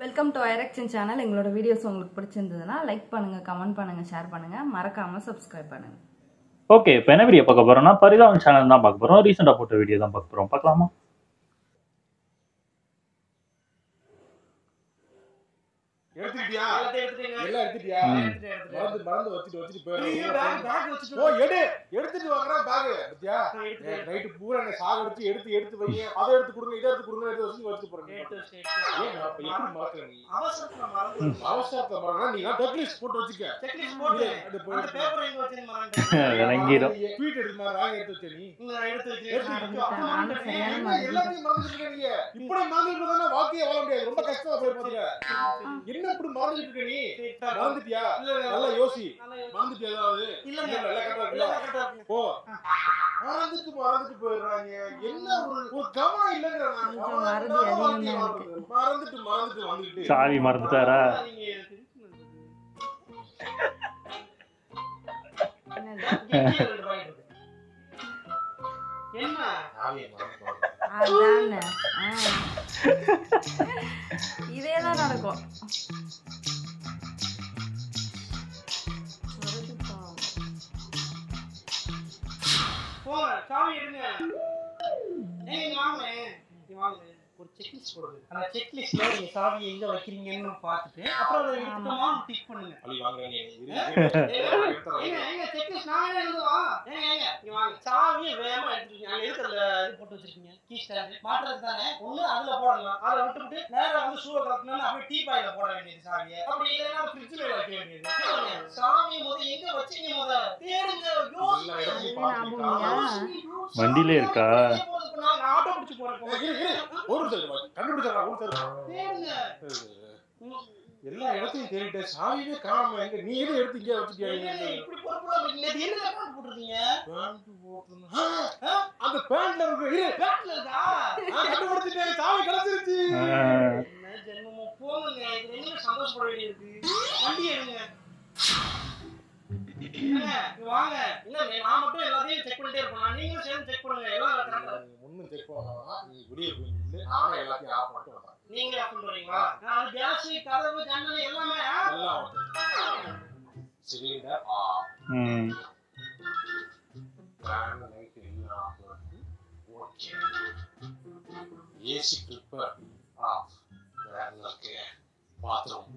Welcome to ஐரக்ஷன் channel எங்களோட videos உங்களுக்கு பிடிச்சிருந்ததுன்னா லைக் பண்ணுங்க கமெண்ட் பண்ணுங்க ஷேர் பண்ணுங்க மறக்காம சப்ஸ்கிரைப் பண்ணுங்க ஓகே இப்போ என்ன வீடியோ பார்க்க போறோம்னா பரிதாபம் சேனல் தான் பார்க்க போறோம் ரீசெண்டாக போட்ட வீடியோ தான் பார்க்க போறோம் பார்க்கலாமா எடுத்துக்கிட்டியா எடுத்துட்டீங்க. எல்லாம் எடுத்துட்டியா ம். எடுத்துட்டேன், எடுத்துட்டேன். மறந்து மறந்து வச்சுட்டு வச்சுட்டு ஐயோ, bag, bag வச்சுட்டு ஓ எடு எடுத்துட்டு வாங்குறா பேக் பத்தியா நான் எடுத்துட்டேன். நைட்டு பூரா என்ன சாகடிச்சு எடுத்து எடுத்து வைங்க அதை எடுத்து கொடுங்க இதை எடுத்து கொடுங்க எடுத்து வச்சு வச்சுட்டு போறேன் எடுத்து வச்சு, எடுத்து வச்சு. ஏன் நான் அப்ப எப்படி மறக்கிற நீ அவசரத்துல மறந்துட்டேன். அவசரத்தை மறந்தா நீ செக்லிஸ்ட் போட்டு வச்சுக்க checklist போட்டேன். இது அந்த போயிடுச்சு. paper எங்க வச்சேன்னு மறந்துட்டேன். விளங்கிடும் ட்வீட் எடுத்து மாதிரி வாங்கி எடுத்து வச்ச நீ இங்க நான் எடுத்து வச்சு, எடுத்து எடுத்து வச்சு. வச்சு. நானும் சரியான என்ன மறந்துட்டேன். எல்லாத்தையும் மறந்துட்டு இருக்க நீங்க இப்படி மறந்துட்டு இருந்தா வாழ்க்கையே வாழ முடியாது ரொம்ப கஷ்டமா போய் பாத்துக்க என்ன இப்படி மறந்துட்டு இருக்க நீ சரி, தா- மறந்துட்டியா இல்ல, இல்ல, நல்லா யோசி நல்லா யோசி. மறந்துட்டியா ஏதாவது இல்லைங்க. இல்ல, எல்லாம் correct ஆ இல்ல, இருக்குல்ல? correct ஆ இருக்குங்க. போ மறந்துட்டு மறந்துட்டு போயிடுறாங்க என்ன ஒரு ஒரு கவனம் இல்லைங்கிற நான். கொஞ்சம் கவனம் மறதி இல்லாம அதிகம் வாழ்க்கைய தான் வாழ்றது. மறந்துட்டு மறந்துட்டு வந்துட்டு சாவி மறந்துட்டாரா நீங்க எடுத்து- என்னது? இங்க கீழே ரெண்டு பாக்கெட் இருக்கு. என்ன சாவியை மறந்துட்டோம். அதானே ஆ. இதேதான் நடக்கும் வருது பாவம். போங்க சாவி எடுங்க ஏங்க இங்க வாங்க இங்க வாங்க ஒரு செக்லிஸ்ட் போடுங்க அந்த செக்லிஸ்ட்ல நீங்க சாவி எங்க வைக்கிறீங்கன்னு பார்த்துட்டு அப்புறம் அதை எடுத்துக்கமா டிக் பண்ணுங்க பழி வாங்குற நீ. இரு, ஏங்க, இரு. எடுத்துறேன். ஏங்க ஏங்க செக்லிஸ்ட் நானே எழுதுவா ஏங்க ஏங்க இங்க வாங்க சாவியை வேகமா எடுத்துக்கீங்க அங்க எதுக்கு அதுல இது போட்டு வச்சிருக்கீங்க கீ ஸ்டாண்ட் மாட்டுறது தானே ஒண்ணு அதுல போடலாம் அதை விட்டுவிட்டு நேரா வந்து ஷூவை கலக்கணும்னு அப்படியே டீ பாயில போட வேண்டியது சாவியை அப்படி இல்லைன்னா ஃப்ரிட்ஜ்ல வைக்க வேண்டியது கேளுங்க, சாவியை முத எங்க வச்சீங்க முத தேடுங்க எல்லா யோசிச்சு இடத்தையும் என்ன பார்த்துட்டு ஞாபகம் வண்டியிலே இருக்கா? நான் ஆட்டோ பிடிச்சு போறேன் ஏய், இரு, இரு. ஒரு நிமிஷம் இரு. கண்டுபிடிச்சிடலாம், ஒரு நிமிஷம் இரு. தேடுங்க எல்லா இடத்தையும் தேடிட்டேன் சாவியே காணாம எங்க நீ எது எடுத்து இங்கே வச்சுட்டியா ஏங்க, நீ? இப்படி பொறுப்புல இருக்கீங்க. இது என்ன பேண்ட் போட்டிருக்கீங்க? பேண்ட் போட்டிருந்தா- ஆ, அந்த பேண்ட்ல இருக்கு இரு பேண்ட்ல இருக்கா? நான் கண்டுபிடிச்சிட்டேன் சாவி கிடைச்சிருச்சு ஆ, என்ன ஜென்மமோ, போங்கங்க. இதுல என்ன சந்தோஷப்பட வேண்டியிருக்கு? வண்டி எடுங்க. என்னங்க, இங்க வாங்க. இல்ல, நான் மட்டும் எல்லாத்தையும் check பண்ணிட்டே இருப்பேனா? நீங்களும் சேர்ந்து check பண்ணுங்க. எல்லாம் correct ஆ இருக்கு. ஒன்னும் செக் பண்ணலாம் நீ வெளியே போய் நில்லு நானே எல்லாத்தையும் ஆஃப் பண்ணிட்டு வரேன் நீங்களே open பண்றீங்களா? நான் gas, கதவு, ஜன்னல் எல்லாமே ஆ? எல்லாம் சிலிண்டர் ஆஃப் ம். ஃபேன் லைட் எல்லாம் ஆஃப் பண்ணி ஓகே ஏசி ப்ரிப்பேர் ஆஃப் வேற ஓகே பாத்ரூம்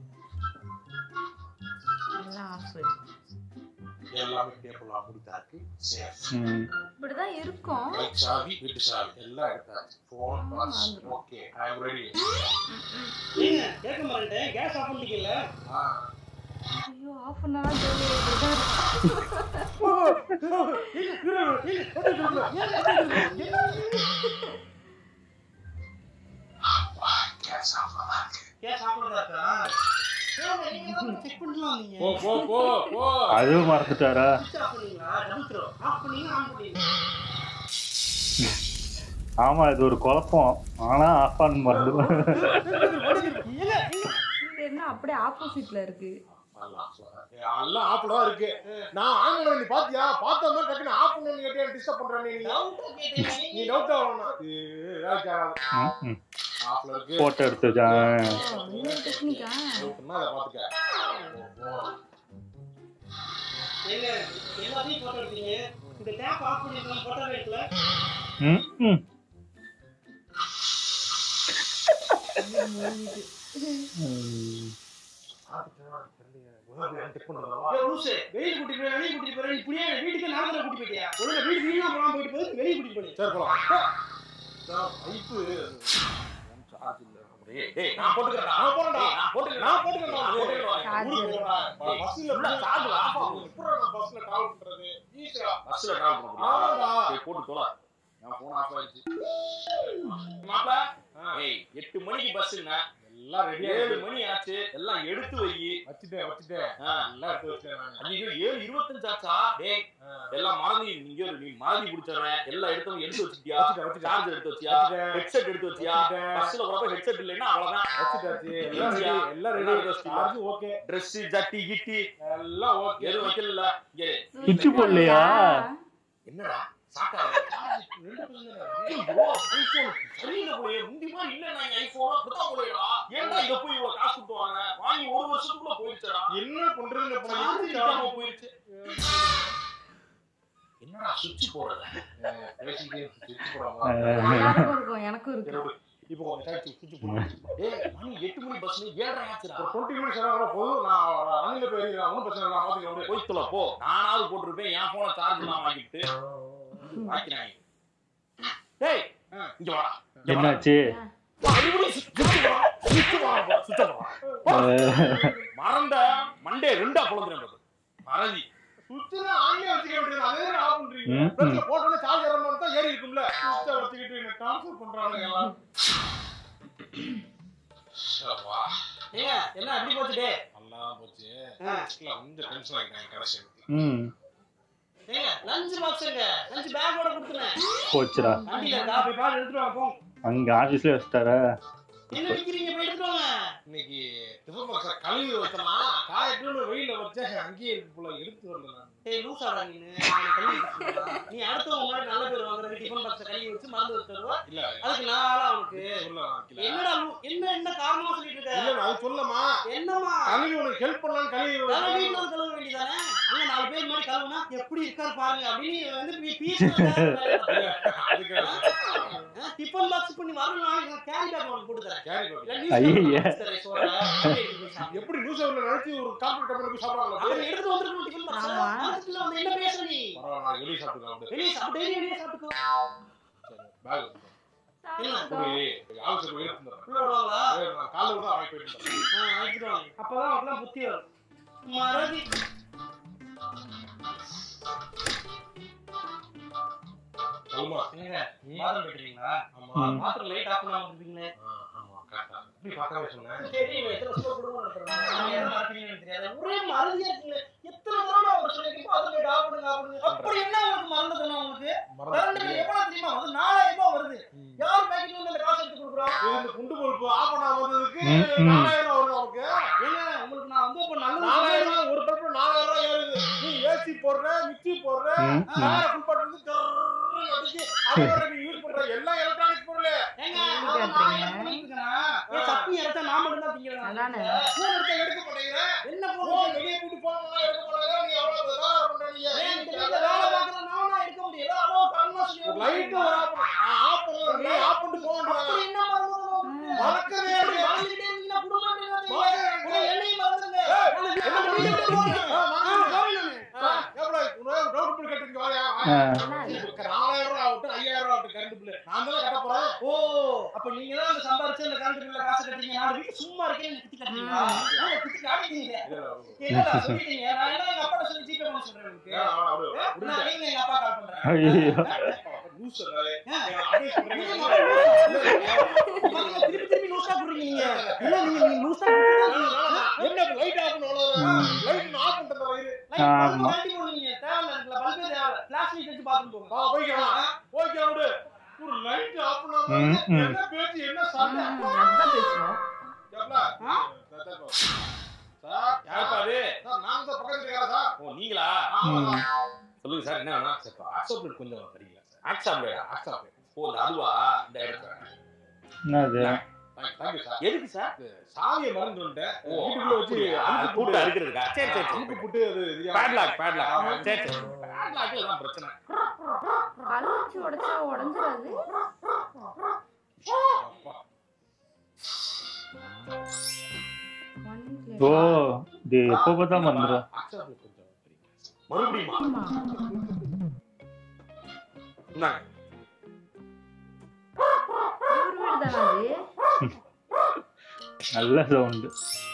எல்லாம் ஆஃப் எல்லாமே டேபிள் முடித்தாச்சு சேஃப் ம். இப்படிதான் இருக்கும் பைக் சாவி வீட்டு சாவி எல்லாம் எடுத்தாச்சு phone pass okay I am ready ஏங்க, கேட்க மாட்டேன். gas off பண்ணிட்டீங்கல்ல? ஐயோ ஆஃப் பண்ணாதான் தெரியும் இப்படிதான் கேஸ் ஆஃப் ஆச்சு gas off பண்ணதா இருக்கா? ஏங்க, நீங்க தான் check பண்ணிட்டு வந்தீங்க. போ போ போ போ அதுவும் மறந்துட்டாரா switch off பண்ணீங்களா? double throw. off பண்ணீங்க, on பண்ணீங்க. ஆமா இது ஒரு குழப்பம் ஆனா ஆஃப் ஆன் மறந்து ஏங்க, ஏங்க, இது என்ன அப்படியே ஆப்போசிட்ல இருக்கு எல்லாம் ஆஃப்ல தான் இருக்கு நான் ஆன் பண்ண நீ பாத்தியா பார்த்த மாதிரி டக்குனு ஆஃப் பண்ணு கேட்டியா டிஸ்டர்ப் பண்றேன் நீ doubt ஆ கேட்டீங்க. நீ நீங்க டவுட் ஆகணும் ஆஃப்ல இருக்கு போட்டோ எடுத்து வச்சான் ஓ, இன்னொரு டெக்னிக்கா டவுட்னா அதை பாத்துக்க ஏங்க, எல்லாத்தையும் photo எடுத்தீங்க. இந்த tap off பண்ணிருக்கலாம், photo எடுக்கல. ம், ம். ம். செக் பண்ணுறதா ஏய், லூசு, வெளிய கூட்டிட்டு போய், வெளிய கூட்டிட்டு போறேன். இப்படியே வீட்டுக்கு நாலு தடவை கூட்டிட்டு போயிட்டியா? ஒழுங்கா வீட்டுக்கு வீணா போகாம போயிட்டு போகுது, வெளிய கூட்டிட்டு போனீங்க. சரி போலாம் பைப்பு சார்ஜ் இல்ல ஏய், ஏய், நான் போட்டுக்கிறேன் நான் போறேன்டா நான் போட்டுக்கிறேன் நான் போட்டுக்கிறேன் நான் போட்டுக்கிறேன் Charger. ஊருக்கு போறேன் பஸ்ல உள்ள சார்ஜ் ஆஃப் ஆகும் எப்படி நான் பஸ்ல டிராவல் பண்றது ஈஸியா பஸ்ல டிராவல் பண்ண ஆமாடா. முடியும் போட்டு தொலை என் போன் ஆஃப் ஆயிடுச்சு மாப்ள ஏய் எட்டு மணிக்கு பஸ்ஸுங்க எல்லாம் ரெடி ஏழு மணி ஆச்சு எல்லாம் எடுத்து வை வச்சுட்டேன் வச்சுட்டேன் ஆ, எல்லாம் எடுத்து வச்சேன் நான் ஐயோ ஏழு இருபத்தஞ்சு ஆச்சா டேய் எல்லாம் மறந்து நீங்க ஒரு- நீ மறதி பிடிச்சவன் எல்லாம் எடுத்து எடுத்து வச்சுட்டியா வச்சுட்டேன், வச்சுட்டேன். சார்ஜர் எடுத்து வச்சியா வச்சுட்டேன். ஹெட்செட் எடுத்து வச்சியா வச்சுட்டேன். பஸ்ல போறப்ப ஹெட்செட் இல்லைன்னா அவ்வளவுதான் வச்சுட்டாச்சு எல்லாம் ரெடி எல்லாம் ரெடி எல்லாம் வச்சுட்டியா? சார்ஜ் ஓகே Dress ஜட்டி கிட்டி எல்லாம் ஓகே எதுவும் வைக்கல இங்க சுவிட்ச் போடலையா என்னடா சாக்கா ரெண்டு பேரும் ஐயோ ஐபோன் சரியில்லை போலயே முந்தி மாதிரி இல்ல நான் ஐபோன் அப்படிதான் போலயடா ஏன்டா இங்க போய் இவ்வளவு காசு கொடுத்து வாங்க வாங்கி ஒரு வருஷத்துக்குள்ள போயிடுச்சுடா என்ன பண்றதுன்னு இப்ப நான் சார்ஜ் எப்படி இல்லாம போயிருச்சு என்னடா சுவிட்ச் போடுறது பேசிக்கிட்டே சுவிட்ச் போடாம எல்லாருக்கும் இருக்கும் எனக்கும் இருக்கு இப்போ கொஞ்சம் டைம் சுவிட்ச் போடுறேன் ஏய் மணி எட்டு மணி பஸ் ஏழரை ஆச்சுடா ஒரு டுவெண்ட்டி மினிட்ஸ் ஆனா போதும் நான் அணில போய் ஒன்றும் பிரச்சனை இல்லை நான் பார்த்துக்கிறேன் போய் தொலை போ நானாவது போட்டிருப்பேன் என் போனை சார்ஜ் நான் வாங்கிட்டு வாங்கினாங்க டேய் இங்க வாடா இங்க வாடா. என்னாச்சு மறுபடியும் சுவிட்ச் போடா. சுவிட்ச் போடா, சுவிட்ச் போடா. மறந்த மண்டே ரெண்டா குழந்தை மறதி சுவிட்ச் ஆன்லயே வச்சுக்க வேண்டியது அதே ஆஃப் பண்றீங்க ம், ம். பிரச்சனை போட்ட உடனே சார்ஜ் ஏற மாதிரி தான் ஏறி இருக்கும்ல சுவிட்சை வச்சுக்கிட்டு என்ன ட்ரான்ஸ்ஃபர் பண்றாங்க எல்லாம் சப்பா. ஏங்க என்ன அப்படி போச்சு டே நல்லா போச்சு கொஞ்சம் டென்ஷன் ஆகிட்டாங்க கடைசி ம் ஏங்க லஞ்ச் பாக்ஸ்ங்க லஞ்ச் பேக்கோட கொடுத்துனேன் போச்சுடா வண்டியில இருக்கா போய் பாரு எடுத்துட்டு வாங்க போங்க அங்க ஆபீஸ்ல வச்சுட்டாரா என்ன விக்கிறீங்க போய் எடுத்துட்டு வாங்க இன்னைக்கு டிஃபன் பாக்ஸ கழுவி வச்சனா காயட்டுன்னு வெயில வச்சேன் அங்கேயே இருக்கு போல எடுத்து வரல நான் ஏய் லூசாடா நீனு அவனை கழுவி வச்சிருக்கா. நீ அடுத்தவங்க முன்னாடி நல்ல பேர் வாங்குறது டிஃபன் பாக்ஸ் கழுவி வச்சு மறந்து வச்சிருவா இல்ல அதுக்கு நான் ஆளா அவனுக்கு சொல்ல வைக்கல என்னடா லூ- என்ன என்ன காரணமா சொல்லிட்டு இருக்க இல்ல நான் அது சொல்லமா என்னமா கழுவி உனக்கு ஹெல்ப் பண்ணலாம்னு கழுவி வேற வச்சேன். வீட்டுல வந்து கழுவ வேண்டியதானே அங்க நாலு பேர் முன்னாடி கழுவுனா எப்படி இருக்காரு பாருங்க அப்படின்னு வந்து பீ- பீஸ் அதுக்கு டிஃபன் பாக்ஸ் பண்ணி வரணும் நாளைக்கு நான் கேரி பேக் உனக்கு போட்டு தரேன் கேரி பேக். இல்ல newspaper ஐயே. box தரேன், சோற. அப்படியே எடுத்து போய் சாப்பிடு. எப்படி நியூஸ் அவர்ல நினைச்சு ஒரு கார்பரேட் கம்பெனி போய் சாப்பிடறாங்க அவன் எடுத்து வந்திருக்கணும் டிஃபன் பாக்ஸ் ஆமா. அதுக்குள்ள வந்து என்ன பேசுற நீ பரவாயில்ல நான் வெளியே சாப்பிட்டுக்கலாம் அப்படியே. வெளியே சாப்பிட்டு டெய்லி வெளியே சாப்பிட்டுக்கோ சரி, பேக் எடுத்துக்கோ. என்ன போய் ஆஃபீஸுக்கு போய் எடுத்துட்டு வரேன். உள்ள விடுவாங்களா ஏய், நான் காலைல கூட வாங்கி போயிட்டு இருந்தேன். ஆ, எடுத்துட்டு வாங்க. அப்பதான் அவனுக்குலாம் புத்தி வரும் மறதி சொல்லுமா என்னங்க பாத்ரூம் போயிட்டீங்களா ஆமா ம். பாத்ரூம் லைட் ஆஃப் பண்ணாம இருப்பீங்களே ஆ, ஆமா கரெக்டா இப்படி பார்க்கவே சொன்னேன் தெரியும் எத்தனை வருஷமா குடும்பம் நடத்துறோம் நீங்க எதை மறப்பீங்கன்னு தெரியாது ஒரே மறதியா இருக்கீங்க எத்தனை தடவை நான் உங்களுக்கு சொல்லிருக்கேன் பாத்ரூம் லைட் ஆஃப் பண்ணுங்க ஆஃப் பண்ணுங்க அப்படி என்ன உங்களுக்கு மறந்துக்கணும் உங்களுக்கு கரண்ட் பில் எவ்வளவு தெரியுமா வந்து நாலாயிரம் ரூபாய் வருது யார் பேக்கெட்ல இருந்து அந்த காசு எடுத்து கொடுக்குறோம் இது இந்த குண்டு பல்பு ஆஃப் பண்ணாம வந்ததுக்கு ம், ம். நாலாயிரம் வருது அவனுக்கு ஏங்க உங்களுக்கு நான் வந்து இப்ப நல்லது நாலாயிரம் சொல்றேன். ரூபாய் ஒரு பல்பு நாலாயிரம் ரூபாய் ஏறுது நீ ஏசி போடுற மிக்ஸி போடுற ம், ம். வேற ஃபுல் பாட்டு வந்து டர்ன்னு அடிச்சு அதோட நீ யூஸ் பண்ற எல்லா எலக்ட்ரானிக் பொருள் ஏங்க எங்க நான் இருக்கீங்க? நான் பண்ணிருக்கேன். ஏன் சட்னி இறச்சா நான் மட்டும் தான் திங்கிறேன் அதானே. போன் எடுத்தா எடுக்க மாட்டேங்கிற என்ன போன் போன் வெளியே கூட்டு போன் பண்ணா எடுக்க மாட்டேங்கிற நீ எவ்வளவு விவகாரம் பண்ற நீ ஏன் இந்த வீட்ல வேலை பார்க்கற நானா இருக்க முடியல அவ கண்ணா சொல்லி லைட் ஆஃப் ஆஃப் பண்ணல நீ ஆஃப் பண்ணிட்டு போக அப்படி வேண்டியது என்ன மறந்துடணும் மறக்கவே அப்படி இல்லையா? மறந்துட்டே இருந்தீங்கன்னா குடும்பம் என்னது? மறக்க- உங்க எல்லையை மறந்துடுங்க. ஏய், நான் என்ன வீட்டை பண்ணி- விட்டு போறேன். ஆ, ஆ, மறந்துடு. போறேன் நானு. ஆ, எவ்வளவு உனக்கு டவுட் பில் கட்டுங்க வாயா ஆ. நாலாயிரம் ரூபாய் ஆகட்டும் ஐயாயிரம் ரூபாய் ஆகட்டும் கரண்ட் பில் நான் தானே கட்ட போறேன் ஓ அப்ப நீங்க தான் அந்த சம்பாரிச்சு அந்த கரண்ட் பில்ல காசு கட்டுறீங்க நான் வீட்டு சும்மா இருக்கேன் குத்தி கட்டுறீங்களா நான் குத்தி காட்டிட்டீங்க என்னடா சொல்லிட்டீங்க நான் என்ன எங்க அப்பாட்ட சொல்லி ஜிபே பண்ண சொல்றேன் உங்களுக்கு ஏன் அவன் அப்படியே ஏ, நான் நீங்க எங்க அப்பா கால் பண்றேன் ஐயோ லூஸ் சொன்னாரு. ஏன்? ஏன் அப்படியே சொல்றீங்க? நீங்க இல்ல, இல்ல, பாத்தீங்களா, திருப்பி திருப்பி லூசா குடுறீங்க நீங்க இல்ல நீங்க நீங்க லூசா என்ன லைட் ஆஃப் பண்ண லைட் ஆஃப் பண்றத வயிறு ஆமா. கண்டி போடுறீங்க தேவையில்ல எனக்கு பல்பே தேவையில்ல பிளாஸ்டிக் வச்சு பாத்துட்டு போங்க வா போய்க்கலாம் போய்க்கலாம் விடு ஒரு லைட் ஆஃப் பண்ணாம ம், ம். என்ன பேச்சு என்ன சண்டை அதுதான் பேசுறோம் எவ்வளவு? ஆ? சார், சார், சார் யாருப்பா அது சார், நான் தான் பக்கத்துல இருக்கேன் சார் ஓ நீங்களா ம். சொல்லுங்க சார் என்ன வேணும் சார் வாட்ஸ்அப்ல கொஞ்சம் வரீங்களா சார் ஆக்ஸாப்ல ஆக்ஸாப் ஓ இந்த அதுவா இந்த இடத்துல என்னது தேங்க்யூ சார் எதுக்கு சார் சாவியை மறந்து வந்துட்டேன் ஓ வீட்டுக்குள்ள வச்சு அப்படியா? அது அமுக்கு கூட்ட போட்டு அறுக்கிறதுக்கா சரி சரி அமுக்கு சரி போட்டு அது இது பேட்லாக் பேட்லாக் ஆமா. சரி சரி பேட்லாக் எல்லாம் பிரச்சனை கல் வச்சு உடைச்சா உடஞ்சிடாது அப்பா. ஓ இது எப்போ பார்த்தா மறந்துடும் வாட்ஸ்அப்ல கொஞ்சம் வரீங்களா சார்? மறுபடியுமா இந்தாங்க இவர் வீடு தானே அது நல்ல சவுண்டு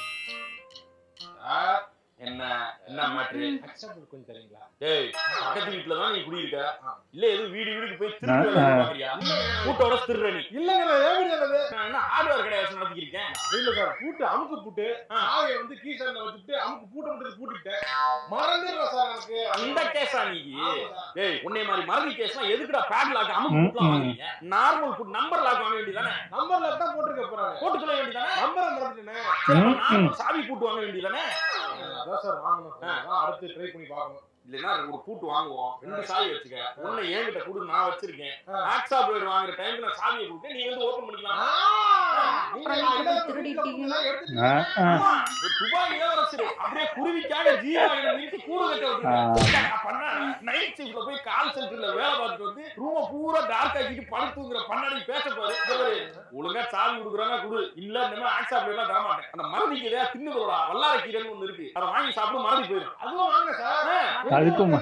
சார், என்ன என்ன மேட்ரு வாட்ஸ்அப்ல கொஞ்சம் தரீங்களா டேய் பக்கத்து வீட்டுல தான் நீ குடியிருக்க ஆ. இல்ல எதுவும் வீடு வீடுக்கு போய் ஆ, திருட்டு ஆ. பாக்குறியா கூட்டோட திருடுற நீ இல்லங்க நான் ஏன் வீடு நல்லது நான் என்ன ஹார்ட்வேர் கடை வச்சு நடத்திக்கிருக்கேன் இல்ல சார் பூட்டு அமுக்கு பூட்டு ஆ. சாவியை வந்து கீசன்ல வச்சுட்டு அமுக்கு பூட்டை மட்டும் பூட்டிட்டேன் மறந்துடுறேன் சார் எனக்கு அந்த கேஸா நீ ஆமா சார். டேய் உன்னை மாதிரி மறதி கேஸ்லாம் எதுக்குடா பேட் லாக் அமுக்கு ம், கூட்டலாம் ம். வாங்குறீங்க நார்மல் ஃபுட் நம்பர் லாக் வாங்க வேண்டியதானே நம்பர்ல தான் போட்டுருக்க போறாங்க போட்டு சொல்ல வேண்டியதானே நம்பரை மறந்துட்டேனே ம், ம். நார்மல் சாவி பூட்டு வாங்க வேண்டியதானே அதான் சார் வாங்கணும் சார். அதான் அடுத்து ட்ரை பண்ணி பார்க்கணும் இல்லைன்னா ஒரு பூட்டு வாங்குவோம் ரெண்டு சாவி வச்சுக்க ஒன்னு என்கிட்ட கொடு நான் வச்சிருக்கேன் ஆ. ஆக்ஸா போய்டு வாங்குற டைம்க்கு நான் சாவியை கொடுத்து நீ வந்து ஓபன் பண்ணிக்கலாம் ஆ, நீங்க அப்புறம் நான் எப்படி இதை திருடிட்டீங்கன்னா ஆ, ஆ. ஆமா, ஒரு துபாய் இளவரசர் அப்படியே குருவிக்காக ஜீவாக நிறுத்தி கூடு கட்ட விட்டுருக்காரு. நான் பண்ணேன். night shiftல போய் கால் சென்டர்ல வேலை பார்த்துட்டு வந்து ரூம பூரா டார்க் ஆக்கிட்டு படுத்துங்கிற பண்ணாடி பேச பாரு இங்க பாரு, ஒழுங்கா சாவி கொடுக்குறாங்க குடு இல்ல இந்த மாதிரி ஆக்சாப்ல எல்லாம் தர மாட்டேன் அந்த மறதிக்கு எதையா தின்னுதோடா வல்லார கீரைன்னு ஒண்ணு இருக்கு அதை வாங்கி சாப்பிட்டு மறதி போயிடும் அதுவும் வாங்க சார் ஆ, அதுக்கும்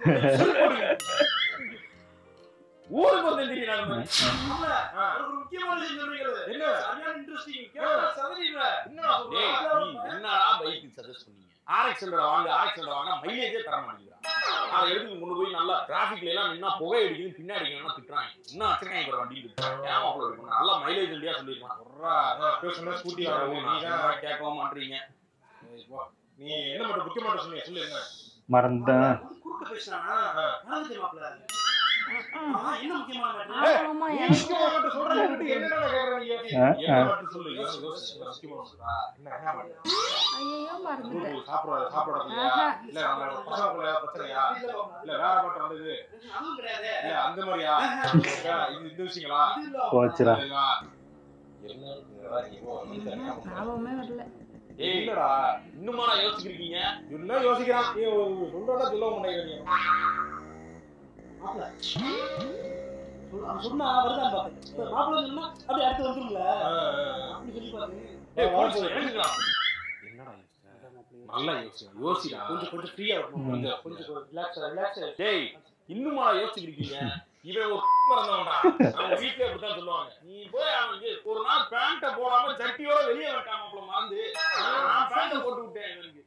ஊருக்கு வந்து தெரியும் நான் இந்த மாதிரி. ஆமா, ஒரு முக்கியமான விஷயம் சொல்றீங்க என்ன சரியான இன்ட்ரெஸ்டிங் கேட்டா சதறிடுவேன் என்ன டேய், சொல்றேன் நீ என்னடா பைக் சஜஸ்ட் பண்ணீங்க RX ஹண்ட்ரட் வாங்க RX ஹண்ட்ரட் வாங்க மைலேஜே தர மாட்டேங்கிறான் அதை எடுத்து கொண்டு போய் நல்லா டிராஃபிக்ல எல்லாம் நின்னா புகை அடிக்குது பின்னாடி என்ன திட்டுறாங்க இன்னும் வச்சிருக்காங்க பாரு வண்டி ஏன் அவ்வளவு இருக்கணும் நல்லா மைலேஜ் இல்லையா சொல்லிருக்கான் பேசுனா ஸ்கூட்டி வாங்க நீ தான் நீங்க கேட்கவும் மாட்டீங்க நீ என்ன மட்டும் முக்கியமான சொன்னீங்க சொல்லு என்ன மறந்தேன் குறுக்க பேசினானா மறந்துட்டேன் மாப்ள ஆமா, என்ன முக்கியமான matter? ஆமா ஆமா நீ எனக்கு முக்கியமான மட்டும் சொல்றதை விட்டு என்னடா கேக்குறீங்க ஆ, என்ன ஆ. மட்டும் சொல்லு யோசி யோசி முக்கியமான சொல்றா என்ன என்ன மட்டும் ஐயோ மறந்துட்டேன் ரூம் சாப்பிட சாப்பிட இல்லையா ஆஹா. இல்ல நம்ம பசங்களுக்குள்ள பிரச்சனையா இல்ல வேற மட்டும் வந்தது அதுவும் கிடையாது. இல்ல அந்த மாதிரியா இது இந்த விஷயங்களா அது இல்ல. போச்சுடா இல்லைங்களா? என்ன இதுடா, நீ போ, நீ தான் என்ன பண்ற? ஞாபகமே வரல ஏய் இல்லடா இன்னுமா நான் யோசிச்சிருக்கீங்க என்ன யோசிக்கிறான் நீ சொல்றதா சொல்ல மாட்டேங்கிறீங்க மாப்ள. சொல்~ அவன் சொன்னா வருதான்னு பார்த்தேன். இப்ப மாப்ள சொன்னா அப்படியே அடுத்து வந்துரும்ல. அப்படி சொல்லி பார்த்தேன். ஏய் போலீஸ் எழுந்துக்கலாம் என்னடா யோசிச்ச? நல்லா யோசி யோசிடா கொஞ்சம் கொஞ்சம் ஃப்ரீயா இருக்கும் கொஞ்சம் கொஞ்சம் ரிலாக்ஸ் ரிலாக்ஸ் டேய் இன்னுமா நான் யோசிச்சிருக்கீங்க இவன் ஒரு மறந்தவன்டா அவங்க வீட்லயே அப்படித்தான் சொல்லுவாங்க நீ போய் அவன் இங்க ஒரு நாள் பேண்ட போடாம சட்டியோட வெளியே வந்துட்டான் மாப்ள மறந்து நான் பேண்ட போட்டு விட்டேன் இவனுக்கு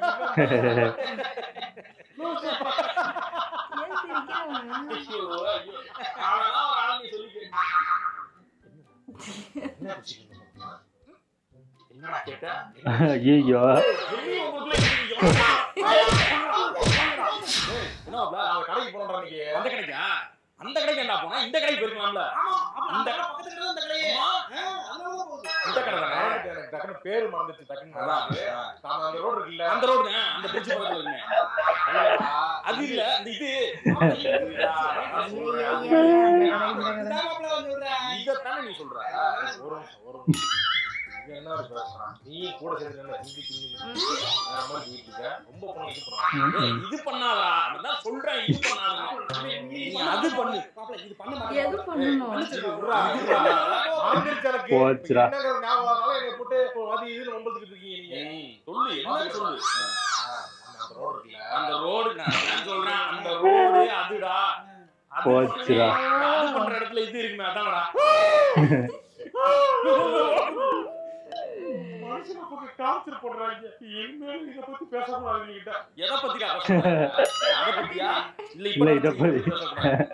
ஏன் சிரிக்கிறாங்க ஐயோ, ஐயோ. அவனெல்லாம் ஒரு ஆள் நீ சொல்லி கேட்டு. என்னடா கேட்ட ஐயோ வெளியே உங்களுக்குள்ள இருக்கீங்க. எவன்டா? என்ன மாப்ள, அவன் கடைக்கு போனோம்டா இன்னைக்கு அந்த கடைக்கா அந்த கடைக்கு என்ன போனா இந்த கடைக்கு போயிருக்கலாம்ல ஆமா அப்ப இந்த- அந்த பக்கத்துல இருக்கிற அந்த கடையே ஆமா. ஆ, அதனால தான் போகுது. இந்த கடை தானே மறந்துட்டேன், எனக்கு டக்குனு பேரு மறந்துச்சு டக்குன்னு அதான். அந்த அந்த ரோடு இருக்குல்ல அந்த ரோடு அந்த பிரிட்ஜ் பக்கத்துல இருக்குமே அது இல்ல இந்த இது இதான் மாப்ள வந்து விடுறேன். இதத்தானே நீ சொல்ற ஒரு நிமிஷம் ஒரு நிமிஷம் இவன் என்ன இருக்கு பேசுறான் நீ கூட சேர்ந்து நல்லா ஹிந்தி கிந்தி வேற மாதிரி சொல்லிட்டு இருக்க ரொம்ப பண்ண இது பண்றான் ஏய், இது பண்ணாதடா நான் சொல்றேன் இது பண்ணாத நீ அது பண்ணு மாப்ள, இது பண்ண மாட்டேன். எது பண்ணணும் விட்றா, விட்றா. மறந்துருச்சு எனக்கு. போச்சுடா. என்னங்கிற ஞாபகம் வரனால என்னை போட்டு இப்போ அது இதுன்னு ஒம்பளுத்துக்கிட்டு இருக்கீங்க நீங்க. ம், சொல்லு என்ன சொல்லு அந்த ரோடு இருக்குல்ல அந்த ரோடு நான் என்ன சொல்றேன் அந்த ரோடு அதுடா அது போச்சுடா. பண்ற- அது பண்ற இடத்துல இது இருக்குமே அதான்டா மனுஷனை போட்டு டார்ச்சர் பண்றாங்க இனிமேல் இதை பத்தி பேசக்கூடாது நீங்கிட்ட எதை பத்திடா பேசுற? அதை பத்தியா இல்ல இல்ல, இத இப்ப பத்தி. பேசக்கூடாது.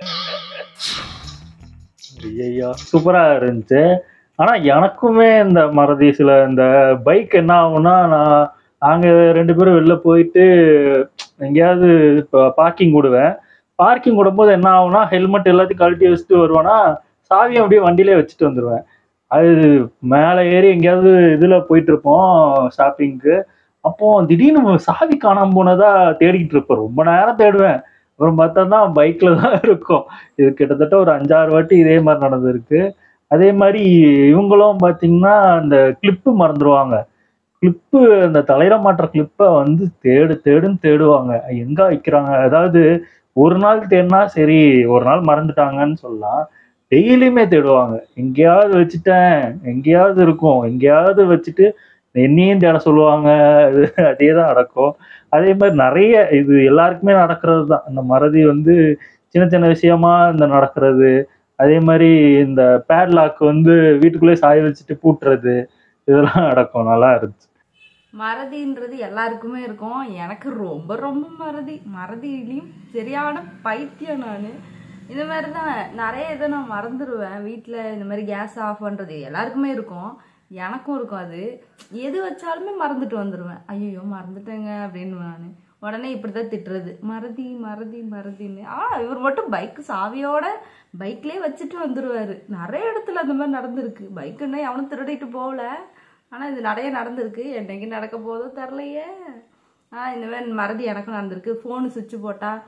ஐயோ சூப்பரா இருந்துச்சு ஆனா எனக்குமே இந்த மறதி சில இந்த பைக் என்ன ஆகும்னா நான் நாங்க ரெண்டு பேரும் வெளில போயிட்டு எங்கேயாவது இப்போ பார்க்கிங் விடுவேன் பார்க்கிங் விடும்போது என்ன ஆகும்னா ஹெல்மெட் எல்லாத்தையும் கழட்டி வச்சுட்டு வருவேன்னா சாவியை அப்படியே வண்டியிலே வச்சுட்டு வந்துடுவேன் அது மேலே ஏறி எங்கேயாவது இதில் போயிட்டு இருப்போம் ஷாப்பிங்க்கு அப்போ திடீர்னு சாவி காணாம போனதா தேடிக்கிட்டு இருப்பேன் ரொம்ப நேரம் தேடுவேன் அப்புறம் பார்த்தா தான் பைக்கில் தான் இருக்கும் இது கிட்டத்தட்ட ஒரு அஞ்சாறு வாட்டி இதே மாதிரி நடந்திருக்கு அதே மாதிரி இவங்களும் பார்த்தீங்கன்னா அந்த கிளிப்பு மறந்துடுவாங்க கிளிப்பு அந்த தலையில மாட்டுற கிளிப்பை வந்து தேடு தேடுன்னு தேடுவாங்க எங்க வைக்கிறாங்க அதாவது ஒரு நாள் தேடினா சரி ஒரு நாள் மறந்துட்டாங்கன்னு சொல்லலாம் டெய்லியுமே தேடுவாங்க எங்கேயாவது வச்சுட்டேன் எங்கேயாவது இருக்கும் எங்கேயாவது வச்சுட்டு என்னையும் தேட சொல்லுவாங்க அது அதே தான் நடக்கும் அதே மாதிரி நிறைய இது எல்லாருக்குமே நடக்கிறது தான் இந்த மறதி வந்து சின்ன சின்ன விஷயமா இந்த நடக்கிறது அதே மாதிரி இந்த பேட்லாக் வந்து வீட்டுக்குள்ளே சாய வச்சுட்டு பூட்டுறது இதெல்லாம் நடக்கும் நல்லா இருந்துச்சு மறதின்றது எல்லாருக்குமே இருக்கும் எனக்கு ரொம்ப ரொம்ப மறதி மறதியிலையும் சரியான பைத்தியம் நான் இந்த மாதிரி தான் நிறைய இதை நான் மறந்துடுவேன் வீட்டில் இந்த மாதிரி கேஸ் ஆஃப் பண்ணுறது எல்லாருக்குமே இருக்கும் எனக்கும் இருக்கும் அது எது வச்சாலுமே மறந்துட்டு வந்துடுவேன் ஐயோ மறந்துட்டேங்க அப்படின்னு நான் உடனே இப்படி தான் திட்டுறது மறதி மறதி மறதின்னு ஆ இவர் மட்டும் பைக்கு சாவியோட பைக்லேயே வச்சுட்டு வந்துடுவார் நிறைய இடத்துல அந்த மாதிரி நடந்திருக்கு பைக்குன்னா எவனும் திருடிட்டு போகல ஆனால் இது நிறைய நடந்திருக்கு என்னைக்கு நடக்க போதோ தெரிலையே ஆ இந்த மாதிரி மறதி எனக்கும் நடந்திருக்கு ஃபோனு சுவிட்ச் போட்டால்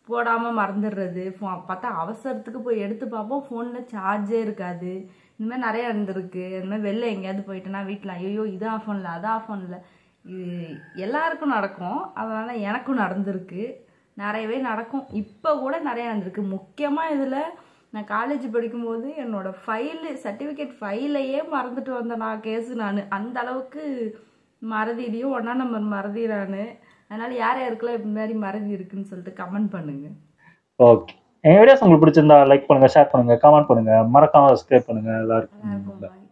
போடாமல் மறந்துடுறது ஃபோ பார்த்தா அவசரத்துக்கு போய் எடுத்து பார்ப்போம் ஃபோனில் சார்ஜே இருக்காது இந்த மாதிரி நிறையா இருந்திருக்கு இந்த மாதிரி வெளில எங்கேயாவது போயிட்டேன்னா வீட்டில் ஐயோ இது ஆஃப் பண்ணல அது ஆஃப் பண்ணல இது எல்லாருக்கும் நடக்கும் அதனால் எனக்கும் நடந்திருக்கு நிறையவே நடக்கும் இப்போ கூட நிறைய நடந்திருக்கு முக்கியமாக இதில் நான் காலேஜ் படிக்கும்போது என்னோட ஃபைலு சர்டிஃபிகேட் ஃபைலையே மறந்துட்டு வந்தேன் நான் கேஸு நான் அந்த அளவுக்கு மறதிலையும் ஒன்றா நம்பர் மறதி நான் அதனால் யார் யாருக்கெல்லாம் இந்த மாதிரி மறதி இருக்குன்னு சொல்லிட்டு கமெண்ட் பண்ணுங்கள் ஓகே எங்க வீடியோஸ் உங்களுக்கு பிடிச்சிருந்தா லைக் பண்ணுங்க ஷேர் பண்ணுங்க கமெண்ட் பண்ணுங்க மறக்காம சப்ஸ்கிரைப் பண்ணுங்க எல்லாருக்கும் எல்லாருக்கும் bye.